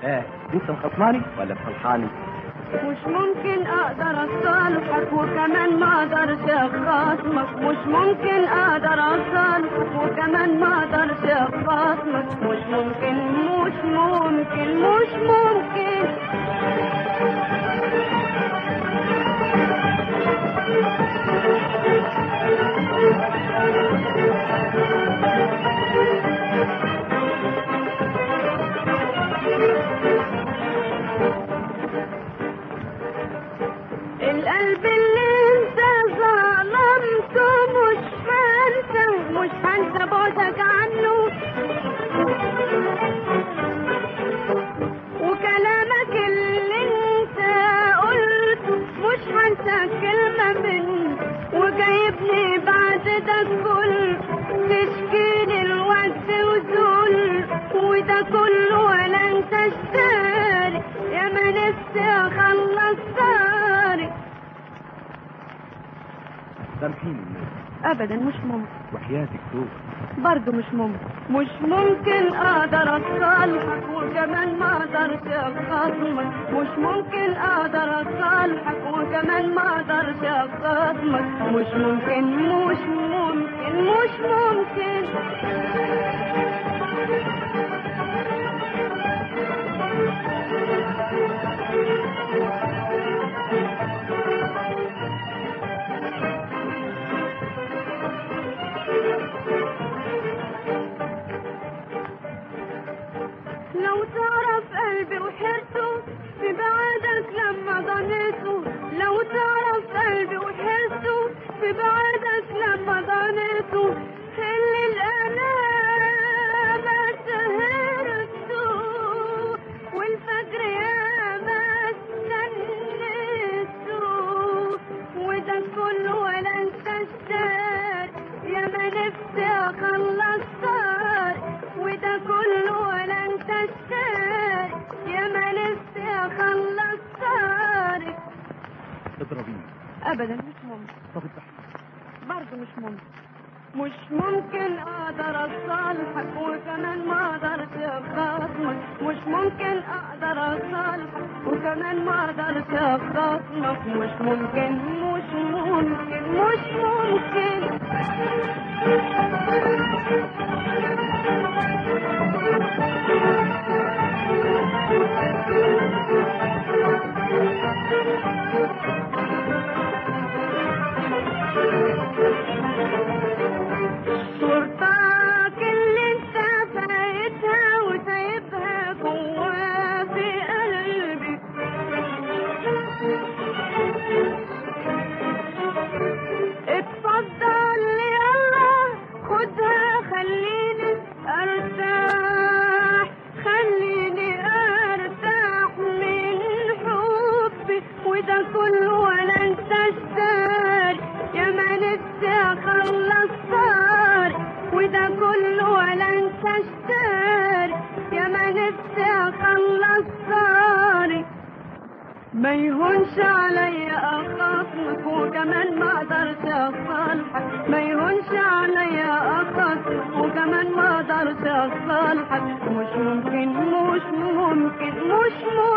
ايه انت مخصماني ولا مصلحاني مش ممكن اقدر اصالحك وكمان ما اقدرش اخاصمك مش ممكن اقدر اصالحك وكمان ما اقدرش اخاصمك مش ممكن مش ممكن مش ممكن القلب اللي انت ظلمته مش هنسى مش هنسى بعدك عنه وكلامك اللي انت قلته مش هنسى كلمة منه وجايبني بعد ده كله تشكيلي الوقت وذل وده كله ولا انت اشتري يا ما نفسي اخلص صاري سامحيني ابدا مش ممكن وحياتك توب برضه مش ممكن مش ممكن اقدر اصالحك وكمان ما اقدرش اخاصمك مش ممكن اقدر اصالحك وكمان ما اقدرش اخاصمك مش ممكن مش ممكن مش ممكن لو تعرف قلبي وحرته في بعدك لما ضنيته لو تعرف قلبي وحرته في بعدك لما ضنيته اللي الألام سهرته والفجر يا ما استنيته وده كله ولا انت اشتار يا ما نفسي اخلص صار وده كله ولا انت اشتار يا ما نفسي اخلص صار اضربيني ابدا مش ممكن طب اضحكي برضه مش ممكن مش ممكن اقدر اصالحك وكمان ما اقدرش اخاصمك مش ممكن اقدر اصالحك وكمان ما اقدرش اخاصمك مش ممكن مش ممكن مش ممكن صورتك اللي انت فايتها وسايبها جوا في قلبي اتفضل يلا خدها خليني ارتاح خليني ارتاح من حبي وده كله ولا انت اشتري يا ما نفسي اخلص صار وده كله ولا انت اشتري يا ما نفسي اخلص صاري ما يهونش عليا اخاصمك وكمان ما اقدرش اصالحك ما يهونش عليا اخاصمك وكمان ما اقدرش اصالحك مش ممكن مش ممكن مش ممكن